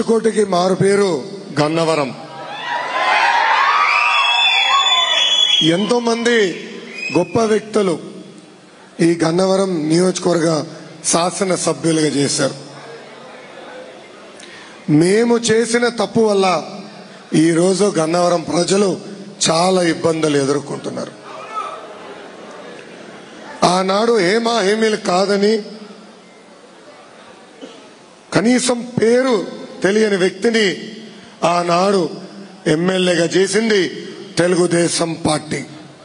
కంచుకోటికి మారు పేరు గన్నవరం ఎంతో మంది గొప్ప వ్యక్తులు ఈ గన్నవరం నియోజకవర్గ శాసన సభ్యులుగా చేశారు మేము చేసిన తప్పు వల్ల ఈరోజు గన్నవరం ప్రజలు చాలా ఇబ్బందులు ఎదుర్కొంటున్నారు ఆనాడు హేమా హేమీలు కాదని కనీసం పేరు తెలియని వ్యక్తిని ఆనాడు ఎమ్మెల్యేగా చేసింది తెలుగుదేశం పార్టీ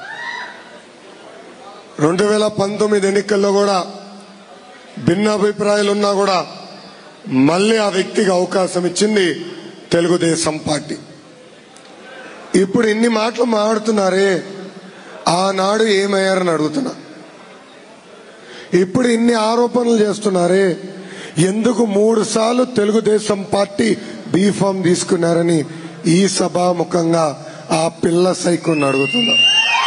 రెండు వేల పంతొమ్మిది ఎన్నికల్లో కూడా భిన్న అభిప్రాయాలు ఉన్నా కూడా మళ్ళీ ఆ వ్యక్తికి అవకాశం ఇచ్చింది తెలుగుదేశం పార్టీ ఇప్పుడు ఇన్ని మాటలు మాడుతున్నారే ఆనాడు ఏమయ్యారని అడుగుతున్నా ఇప్పుడు ఇన్ని ఆరోపణలు చేస్తున్నారే ఎందుకు మూడు సార్లు తెలుగుదేశం పార్టీ బీఫామ్ తీసుకున్నారని ఈ సభాముఖంగా ఆ పిల్ల సైకోని అడుగుతున్నా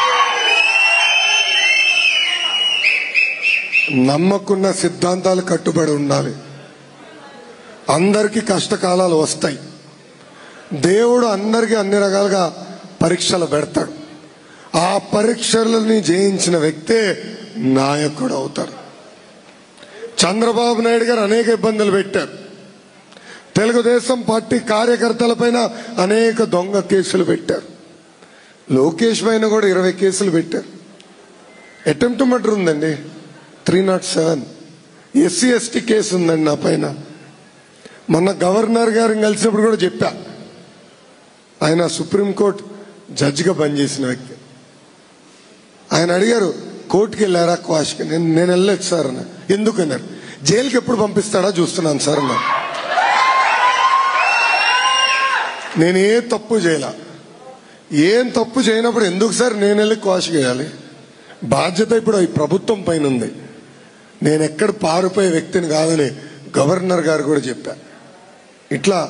నమ్మకున్న సిద్ధాంతాలు కట్టుబడి ఉండాలి అందరికీ కష్టకాలాలు వస్తాయి దేవుడు అందరికీ అన్ని రకాలుగా పరీక్షలు పెడతాడు ఆ పరీక్షలని జయించిన వ్యక్తే నాయకుడు అవుతాడు చంద్రబాబు నాయుడు గారు అనేక ఇబ్బందులు పెట్టారు తెలుగుదేశం పార్టీ కార్యకర్తలపైన అనేక దొంగ కేసులు పెట్టారు లోకేష్ పైన కూడా ఇరవై కేసులు పెట్టారు అటెంప్ట్ మర్డర్ ఉందండి three naught seven SC ST case ఉందండి నా పైన మొన్న గవర్నర్ గారిని కలిసినప్పుడు కూడా చెప్పా ఆయన సుప్రీంకోర్టు జడ్జిగా పనిచేసిన వ్యక్తి ఆయన అడిగారు కోర్టుకి వెళ్ళారా క్వాష్కి నేను నేను వెళ్ళలేదు సార్ అన్న ఎందుకు అన్నారు జైలుకి ఎప్పుడు పంపిస్తాడా చూస్తున్నాను సార్ అన్న నేను ఏ తప్పు చేయలా ఏం తప్పు చేయనప్పుడు ఎందుకు సార్ నేను వెళ్ళి క్వాష్ చేయాలి బాధ్యత ఇప్పుడు ఈ ప్రభుత్వం పైన ఉంది నేను ఎక్కడ పారిపోయే వ్యక్తిని కాదని గవర్నర్ గారు కూడా చెప్పా ఇట్లా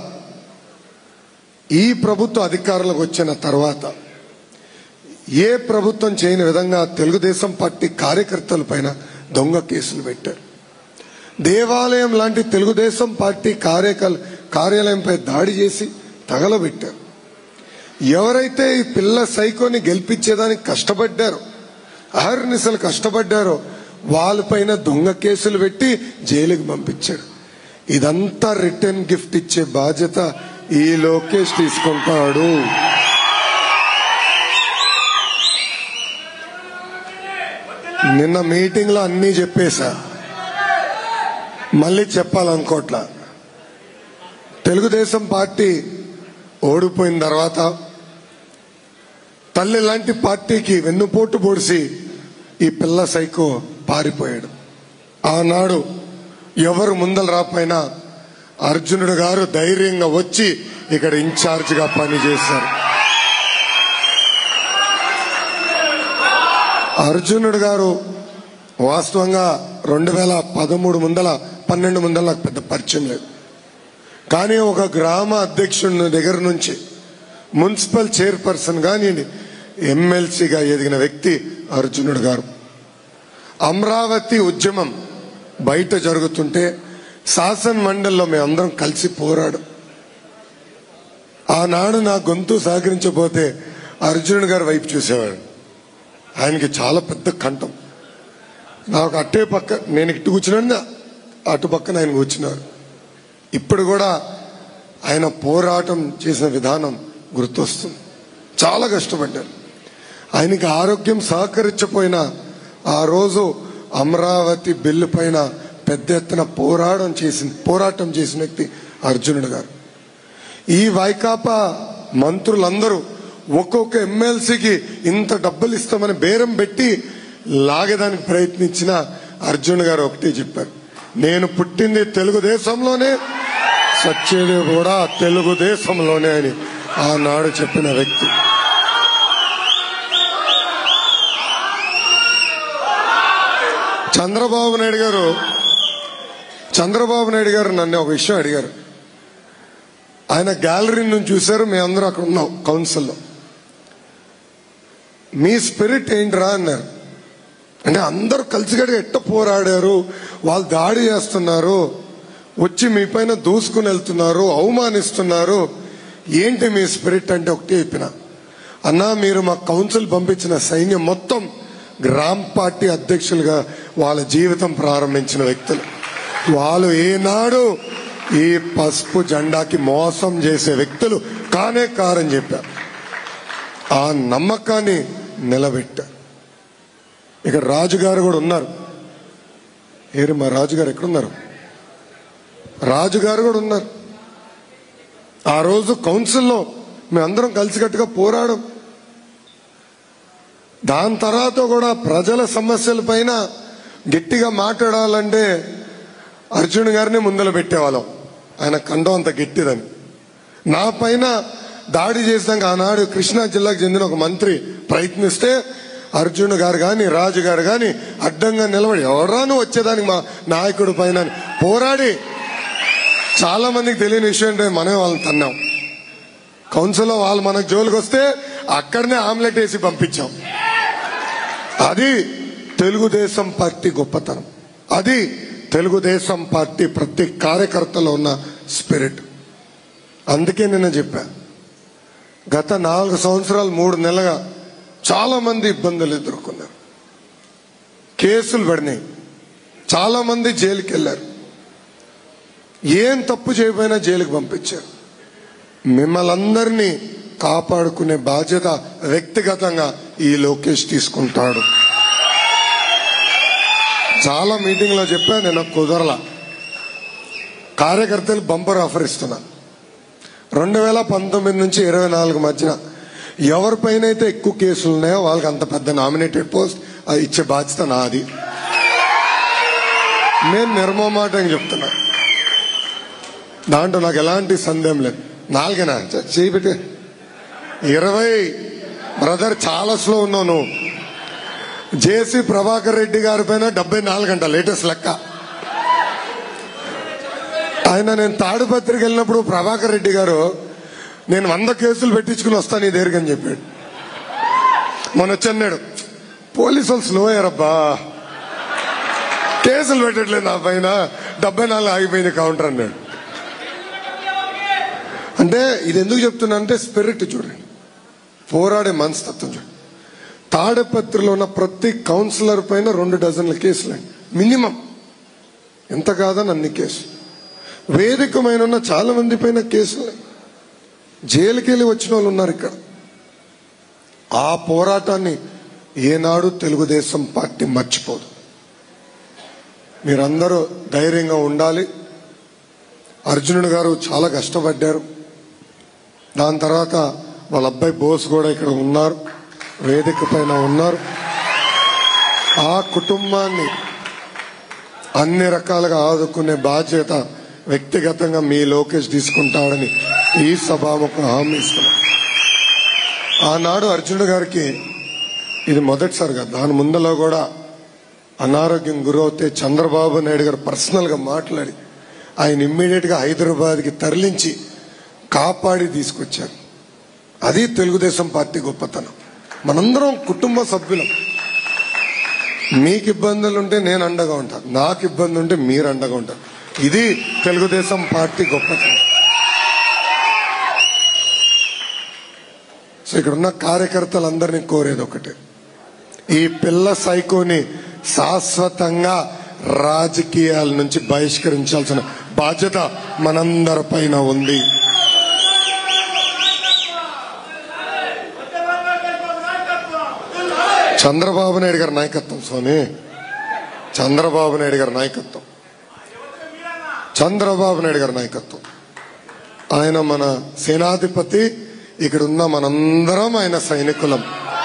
ఈ ప్రభుత్వ అధికారులకు వచ్చిన తర్వాత ఏ ప్రభుత్వం చేయని విధంగా తెలుగుదేశం పార్టీ కార్యకర్తల పైన దొంగ కేసులు పెట్టారు దేవాలయం లాంటి తెలుగుదేశం పార్టీ కార్యకల్ కార్యాలయంపై దాడి చేసి తగలబెట్టారు ఎవరైతే ఈ పిల్ల సైకోని గెలిపించేదానికి కష్టపడ్డారో అహర్నిశలు కష్టపడ్డారో వాళ్ళపైన దొంగ కేసులు పెట్టి జైలుకి పంపించారు ఇదంతా రిటర్న్ గిఫ్ట్ ఇచ్చే బాధ్యత ఈ లోకేష్ తీసుకుంటాడు నిన్న మీటింగ్ లో అన్నీ చెప్పేశా మళ్ళీ చెప్పాలనుకోట్లా తెలుగుదేశం పార్టీ ఓడిపోయిన తర్వాత తల్లి లాంటి పార్టీకి వెన్నుపోటు పొడిసి ఈ పిల్ల సైకో పారిపోయాడు ఆనాడు ఎవరు ముందలు రాపోయినా అర్జునుడు గారు ధైర్యంగా వచ్చి ఇక్కడ ఇన్ఛార్జ్ గా పనిచేశారు అర్జునుడు గారు వాస్తవంగా రెండు వేల పదమూడు ముందల పన్నెండు ముందల నాకు పెద్ద పరిచయం లేదు కానీ ఒక గ్రామ అధ్యక్షుడి దగ్గర నుంచి మున్సిపల్ చైర్పర్సన్ కానీ ఎమ్మెల్సీగా ఎదిగిన వ్యక్తి అర్జునుడు గారు అమరావతి ఉద్యమం బయట జరుగుతుంటే శాసన మండలిలో మేమందరం కలిసి పోరాడు ఆనాడు నా గొంతు సహకరించకపోతే అర్జునుడు గారి వైపు చూసేవాడు ఆయనకి చాలా పెద్ద కంఠం నాకు అట్టే పక్క నేను ఇటు కూర్చున్నాను అటు పక్కన ఆయన కూర్చున్నారు ఇప్పుడు కూడా ఆయన పోరాటం చేసిన విధానం గుర్తొస్తుంది చాలా కష్టపడ్డారు ఆయనకి ఆరోగ్యం సహకరించపోయినా ఆ రోజు అమరావతి బిల్లు పైన పెద్ద ఎత్తున పోరాటం చేసింది పోరాటం చేసిన వ్యక్తి అర్జునుడు గారు ఈ వైకాపా మంత్రులందరూ ఒక్కొక్క ఎమ్మెల్సీకి ఇంత డబ్బులు ఇస్తామని బేరం పెట్టి లాగడానికి ప్రయత్నించిన అర్జున్ గారు ఒకటే చెప్పారు నేను పుట్టింది తెలుగుదేశంలోనే సచ్చేది కూడా తెలుగుదేశంలోనే అని ఆనాడు చెప్పిన వ్యక్తి చంద్రబాబు నాయుడు గారు చంద్రబాబు నాయుడు గారు నన్ను ఒక విషయం అడిగారు ఆయన గ్యాలరీ నుంచి చూశారు మేమందరం అక్కడ ఉన్నాం కౌన్సిల్లో మీ స్పిరిట్ ఏంట్రా అన్నారు అంటే అందరూ కలిసిగడిగా ఎట్ట పోరాడారు వాళ్ళు దాడి చేస్తున్నారు వచ్చి మీ పైన దూసుకుని వెళ్తున్నారు అవమానిస్తున్నారు ఏంటి మీ స్పిరిట్ అంటే ఒకటి చెప్పిన అన్నా మీరు మా కౌన్సిల్ పంపించిన సైన్యం మొత్తం గ్రామ్ పార్టీ అధ్యక్షులుగా వాళ్ళ జీవితం ప్రారంభించిన వ్యక్తులు వాళ్ళు ఏనాడు ఈ పసుపు జెండాకి మోసం చేసే వ్యక్తులు కానే కారని చెప్పారు ఆ నమ్మకాన్ని నిలబెట్టారు ఇక్కడ రాజుగారు కూడా ఉన్నారు ఏరు మా రాజుగారు ఎక్కడున్నారు రాజుగారు కూడా ఉన్నారు ఆ రోజు కౌన్సిల్లో మేమందరం కలిసికట్టుగా పోరాడం దాని తర్వాత కూడా ప్రజల సమస్యల పైన గట్టిగా మాట్లాడాలంటే అర్జున్ గారిని ముందర పెట్టేవాళ్ళం ఆయన కండం అంత గట్టిదని నా పైన దాడి చేసినాక ఆనాడు కృష్ణా జిల్లాకు చెందిన ఒక మంత్రి ప్రయత్నిస్తే అర్జున్ గారు గాని రాజు గారు గాని అడ్డంగా నిలబడి ఎవరాను వచ్చేదానికి మా నాయకుడి పైన అని పోరాడి చాలా మందికి తెలియని విషయం అంటే మనమే వాళ్ళని తన్నాం కౌన్సిల్లో వాళ్ళు మనకు జోలికి వస్తే అక్కడనే ఆమ్లెట్ వేసి పంపించాం అది తెలుగుదేశం పార్టీ గొప్పతనం అది తెలుగుదేశం పార్టీ ప్రతి కార్యకర్తలో ఉన్న స్పిరిట్ అందుకే నిన్న చెప్పా గత నాలుగు సంవత్సరాలు మూడు నెలలుగా చాలా మంది ఇబ్బందులు ఎదుర్కొన్నారు కేసులు పడినాయి చాలా మంది జైలుకి వెళ్ళారు ఏం తప్పు చేయకపోయినా జైలుకి పంపించారు మిమ్మల్ని అందరినీ కాపాడుకునే బాధ్యత వ్యక్తిగతంగా ఈ లోకేష్ తీసుకుంటాడు చాలా మీటింగ్ లో చెప్పా నేను కుదరలా కార్యకర్తలు బంపర్ ఆఫర్ ఇస్తున్నా రెండు వేల పంతొమ్మిది నుంచి ఇరవై నాలుగు మధ్యన ఎవరిపైన అయితే ఎక్కువ కేసులు ఉన్నాయో వాళ్ళకి అంత పెద్ద నామినేటెడ్ పోస్ట్ అది ఇచ్చే బాధ్యత నాది నేను నిర్మమాటంగా చెప్తున్నా దాంట్లో నాకు ఎలాంటి సందేహం లేదు నాలుగేనా చ- చేయి పెట్టి ఇరవై బ్రదర్ చాలా స్లో ఉన్నావు నువ్వు జేసీ ప్రభాకర్ రెడ్డి గారి పైన డెబ్బై నాలుగు గంట లేటెస్ట్ లెక్క ఆయన నేను తాడుపత్రికి వెళ్ళినప్పుడు ప్రభాకర్ రెడ్డి గారు నేను వంద కేసులు పెట్టించుకుని వస్తాను నీ దగ్గరికి అని చెప్పాడు మొన్న వచ్చి అన్నాడు పోలీసు వాళ్ళు స్లో అయ్యారబ్బా కేసులు పెట్టట్లేదు నా పైన డెబ్బై నాలుగు ఆగిపోయింది కౌంటర్ అన్నాడు అంటే ఇది ఎందుకు చెప్తున్నా అంటే స్పిరిట్ చూడండి పోరాడే మనస్తత్వం చూడండి తాడపత్రిలో ఉన్న ప్రతి కౌన్సిలర్ పైన రెండు డజన్ల కేసులండి మినిమం ఎంత కాదని అన్ని కేసులు వేదికమైన ఉన్న చాలా మంది పైన కేసులు జైలుకి వెళ్ళి వచ్చిన వాళ్ళు ఉన్నారు ఇక్కడ ఆ పోరాటాన్ని ఏనాడు తెలుగుదేశం పార్టీ మర్చిపోదు మీరందరూ ధైర్యంగా ఉండాలి అర్జునుడు గారు చాలా కష్టపడ్డారు దాని తర్వాత వాళ్ళ అబ్బాయి బోస్ కూడా ఇక్కడ ఉన్నారు వేదిక పైన ఉన్నారు ఆ కుటుంబాన్ని అన్ని రకాలుగా ఆదుకునే బాధ్యత వ్యక్తిగతంగా మీ లోకేష్ తీసుకుంటాడని ఈ సభాముఖం హామీ ఇస్తున్నాను ఆనాడు అర్జునుడు గారికి ఇది మొదటిసారి కాదు దాని ముందలో కూడా అనారోగ్యం గురవుతే చంద్రబాబు నాయుడు గారు పర్సనల్ గా మాట్లాడి ఆయన ఇమ్మీడియట్ గా హైదరాబాద్ కి తరలించి కాపాడి తీసుకొచ్చారు అది తెలుగుదేశం పార్టీ గొప్పతనం మనందరం కుటుంబ సభ్యులం మీకు ఇబ్బందులు ఉంటే నేను అండగా ఉంటాను నాకు ఇబ్బంది ఉంటే మీరు అండగా ఉంటారు ఇది తెలుగుదేశం పార్టీ గొప్పతనం సో ఇక్కడ ఉన్న కార్యకర్తలందరినీ కోరేది ఒకటే ఈ పిల్ల సైకోని శాశ్వతంగా రాజకీయాల నుంచి బహిష్కరించాల్సిన బాధ్యత మనందరి పైన ఉంది చంద్రబాబు నాయుడు గారి నాయకత్వం స్వామి చంద్రబాబు నాయుడు గారి నాయకత్వం చంద్రబాబు నాయుడు గారి నాయకత్వం ఆయన మన సేనాధిపతి ఇక్కడ ఉన్న మనందరం ఆయన సైనికులం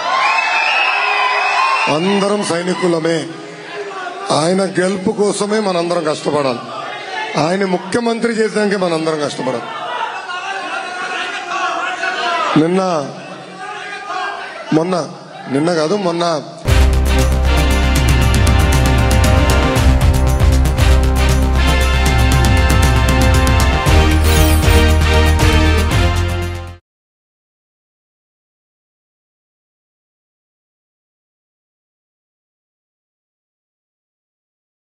అందరం సైనికులమే ఆయన గెలుపు కోసమే మనందరం కష్టపడాలి ఆయన ముఖ్యమంత్రి చేసాకే మనందరం కష్టపడాలి నిన్న మొన్న నిన్న కాదు మొన్న